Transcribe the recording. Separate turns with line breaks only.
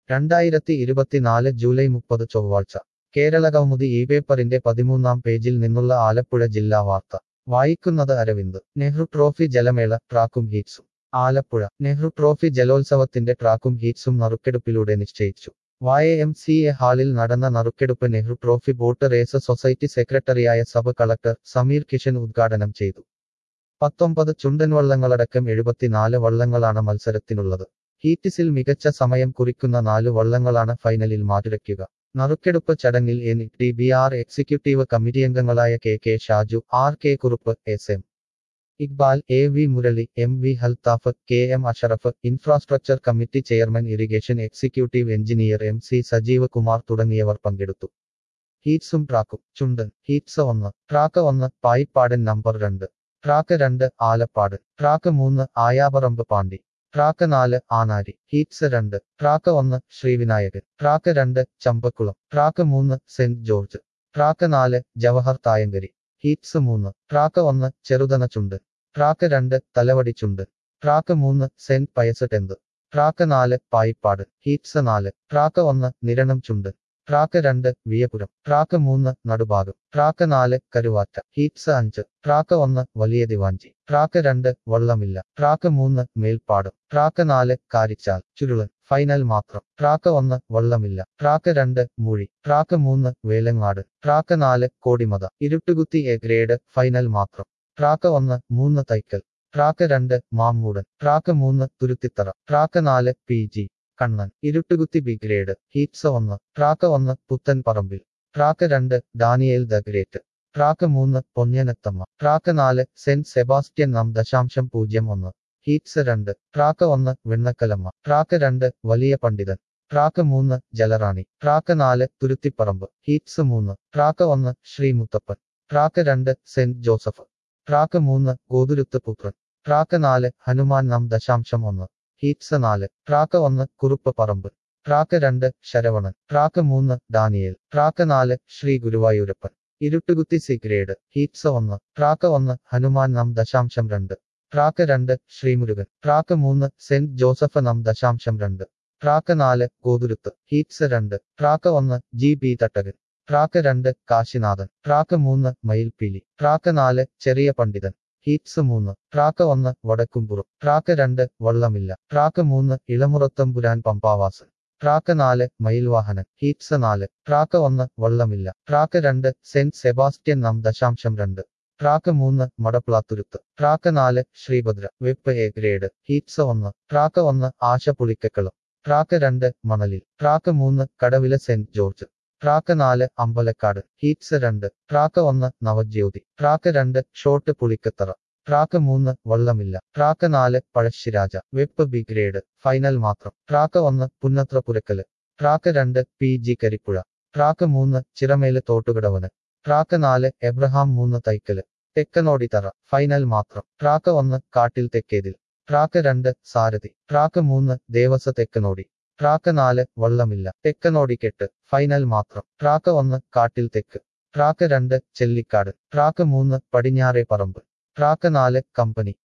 രണ്ടായിരത്തി ഇരുപത്തിനാല് ജൂലൈ മുപ്പത് ചൊവ്വാഴ്ച കേരളകൗമുദി ഈ പേപ്പറിന്റെ പതിമൂന്നാം പേജിൽ നിന്നുള്ള ആലപ്പുഴ ജില്ലാ വാർത്ത വായിക്കുന്നത് അരവിന്ദ് നെഹ്റു ട്രോഫി ജലമേള ട്രാക്കും ഹീറ്റ്സും ആലപ്പുഴ നെഹ്റു ട്രോഫി ജലോത്സവത്തിന്റെ ട്രാക്കും ഹീറ്റ്സും നറുക്കെടുപ്പിലൂടെ നിശ്ചയിച്ചു വായ എം സി എ ഹാളിൽ നടന്ന നറുക്കെടുപ്പ് Nehru trophy boat race society സെക്രട്ടറിയായ സബ് കളക്ടർ സമീർ കിഷൻ ഉദ്ഘാടനം ചെയ്തു പത്തൊമ്പത് ചുണ്ടൻ വള്ളങ്ങളടക്കം എഴുപത്തിനാല് വള്ളങ്ങളാണ് മത്സരത്തിനുള്ളത് ഹീറ്റിസിൽ മികച്ച സമയം കുറിക്കുന്ന നാല് വള്ളങ്ങളാണ് ഫൈനലിൽ മാറ്റുരയ്ക്കുക നറുക്കെടുപ്പ് ചടങ്ങിൽ N T B R executive committee അംഗങ്ങളായ K K Shaju R K Kurup S M Iqbal A V Murali M V Althaf K M Ashraf infrastructure committee chairman irrigation executive engineer M C Sajeev Kumar തുടങ്ങിയവർ പങ്കെടുത്തു ഹീറ്റ്സും ട്രാക്കും ചുണ്ടൻ ഹീറ്റ്സ് ഒന്ന് ട്രാക്ക് ഒന്ന് പായിപ്പാടൻ നമ്പർ രണ്ട് ട്രാക്ക് രണ്ട് ആലപ്പാട് ട്രാക്ക് മൂന്ന് ആയാപറമ്പ് പാണ്ടി track നാല് ആനാരി ഹീറ്റ്സ് രണ്ട് ട്രാക്ക് ഒന്ന് ശ്രീവിനായകൻ ട്രാക്ക് രണ്ട് ചമ്പക്കുളം ട്രാക്ക് മൂന്ന് സെന്റ് ജോർജ് ട്രാക്ക് നാല് ജവഹർ തായങ്കരി ഹീറ്റ്സ് മൂന്ന് ട്രാക്ക് ഒന്ന് ചെറുതന ചുണ്ട് ട്രാക്ക് രണ്ട് തലവടി ചുണ്ട് ട്രാക്ക് മൂന്ന് സെന്റ് പയസ് ടെന്ത് ട്രാക്ക് നാല് പായിപ്പാട് ഹീറ്റ്സ് നാല് ട്രാക്ക് ഒന്ന് നിരണം ചുണ്ട് ട്രാക്ക് രണ്ട് വിയപുരം ട്രാക്ക് മൂന്ന് നടുഭാഗം ട്രാക്ക് നാല് കരുവാറ്റ ഹീറ്റ്സ് അഞ്ച് ട്രാക്ക് ഒന്ന് വലിയ ദിവാഞ്ചി ട്രാക്ക് രണ്ട് വള്ളമില്ല ട്രാക്ക് മൂന്ന് മേൽപ്പാടം ട്രാക്ക് നാല് കാരിച്ചാൽ ചുരുളൻ ഫൈനൽ മാത്രം ട്രാക്ക് ഒന്ന് വള്ളമില്ല ട്രാക്ക് രണ്ട് മൂഴി ട്രാക്ക് മൂന്ന് വേലങ്ങാട് ട്രാക്ക് നാല് Kodimatha Iruttukuthi A grade final മാത്രം ട്രാക്ക് ഒന്ന് മൂന്ന് തൈക്കൽ ട്രാക്ക് രണ്ട് മാമ്മൂടൻ ട്രാക്ക് മൂന്ന് തുരുത്തിത്തറ ട്രാക്ക് നാല് P G Kannan Iruttukuthi B grade heats ഒന്ന് ട്രാക്ക് ഒന്ന് പുത്തൻ പറമ്പിൽ ട്രാക്ക് രണ്ട് ഡാനിയേൽ ദ ഗ്രേറ്റ് ട്രാക്ക് മൂന്ന് പൊന്യനത്തമ്മ ട്രാക്ക് നാല് സെന്റ് സെബാസ്റ്റ്യൻ നം ദശാംശം പൂജ്യം ഒന്ന് ഹീറ്റ്സ് രണ്ട് ട്രാക്ക് ഒന്ന് വെണ്ണക്കലമ്മ ട്രാക്ക് രണ്ട് വലിയ പണ്ഡിതൻ ട്രാക്ക് മൂന്ന് ജലറാണി ട്രാക്ക് നാല് തുരുത്തിപ്പറമ്പ് ഹീറ്റ്സ് മൂന്ന് ട്രാക്ക് ഒന്ന് ശ്രീമുത്തപ്പൻ ട്രാക്ക് രണ്ട് സെന്റ് ജോസഫ് ട്രാക്ക് മൂന്ന് ഗോതുരുത്ത് പുത്രൻ ട്രാക്ക് നാല് ഹനുമാൻ നം ദശാംശം ഒന്ന് ഹീറ്റ്സ് നാല് ട്രാക്ക് ഒന്ന് കുറുപ്പ് പറമ്പ് ട്രാക്ക് രണ്ട് ശരവണൻ ട്രാക്ക് മൂന്ന് ഡാനിയേൽ ട്രാക്ക് നാല് Sree Guruvayoorappan Iruttukuthi C grade heats ഒന്ന് ട്രാക്ക് ഒന്ന് ഹനുമാൻ നം ദശാംശം രണ്ട് ട്രാക്ക് രണ്ട് ശ്രീമുരുകൻ ട്രാക്ക് മൂന്ന് സെന്റ് ജോസഫ് നം ദശാംശം രണ്ട് ട്രാക്ക് നാല് ഗോതുരുത്ത് ഹീറ്റ്സ് രണ്ട് ട്രാക്ക് ഒന്ന് ജി ബി തട്ടകൻ ട്രാക്ക് രണ്ട് കാശിനാഥൻ ട്രാക്ക് മൂന്ന് മയിൽപീലി ട്രാക്ക് നാല് ചെറിയ പണ്ഡിതൻ ഹീറ്റ്സ് മൂന്ന് ട്രാക്ക് ഒന്ന് വടക്കുംപുറം ട്രാക്ക് രണ്ട് വള്ളമില്ല ട്രാക്ക് മൂന്ന് ഇളമുറത്തമ്പുരാൻ പമ്പാവാസൻ ട്രാക്ക് നാല് മയിൽവാഹനൻ ഹീറ്റ്സ് നാല് ട്രാക്ക് ഒന്ന് വള്ളമില്ല ട്രാക്ക് രണ്ട് സെന്റ് സെബാസ്റ്റ്യൻ നം ദശാംശം രണ്ട് ട്രാക്ക് മൂന്ന് മടപ്ലാത്തുരുത്ത് ട്രാക്ക് നാല് Sreebhadra Veppu A grade heats ഒന്ന് ട്രാക്ക് ഒന്ന് ആശ പുളിക്കക്കളം ട്രാക്ക് രണ്ട് മണലിൽ ട്രാക്ക് മൂന്ന് കടവില സെന്റ് ജോർജ് ട്രാക്ക് നാല് അമ്പലക്കാട് ഹീറ്റ്സ് രണ്ട് ട്രാക്ക് ഒന്ന് നവജ്യോതി ട്രാക്ക് രണ്ട് ഷോട്ട് പുളിക്കത്തറ ട്രാക്ക് മൂന്ന് വള്ളമില്ല ട്രാക്ക് നാല് Pazhassiraja Veppu B grade final മാത്രം ട്രാക്ക് ഒന്ന് പുന്നത്ര പുരക്കല് ട്രാക്ക് രണ്ട് പി ജി കരിപ്പുഴ ട്രാക്ക് മൂന്ന് ചിറമേല് തോട്ടുകടവന് ട്രാക്ക് നാല് എബ്രഹാം മൂന്ന് തൈക്കല് തെക്കനോടിത്തറ ഫൈനൽ മാത്രം ട്രാക്ക് ഒന്ന് കാട്ടിൽ തെക്കേതിൽ ട്രാക്ക് രണ്ട് സാരഥി ട്രാക്ക് മൂന്ന് ദേവസ തെക്കനോടി ട്രാക്ക് നാല് വള്ളമില്ല തെക്കനോടിക്കെട്ട് ഫൈനൽ മാത്രം ട്രാക്ക് ഒന്ന് കാട്ടിൽ തെക്ക് ട്രാക്ക് രണ്ട് ചെല്ലിക്കാട് ട്രാക്ക് മൂന്ന് പടിഞ്ഞാറേ പറമ്പ് ട്രാക്ക് നാല് കമ്പനി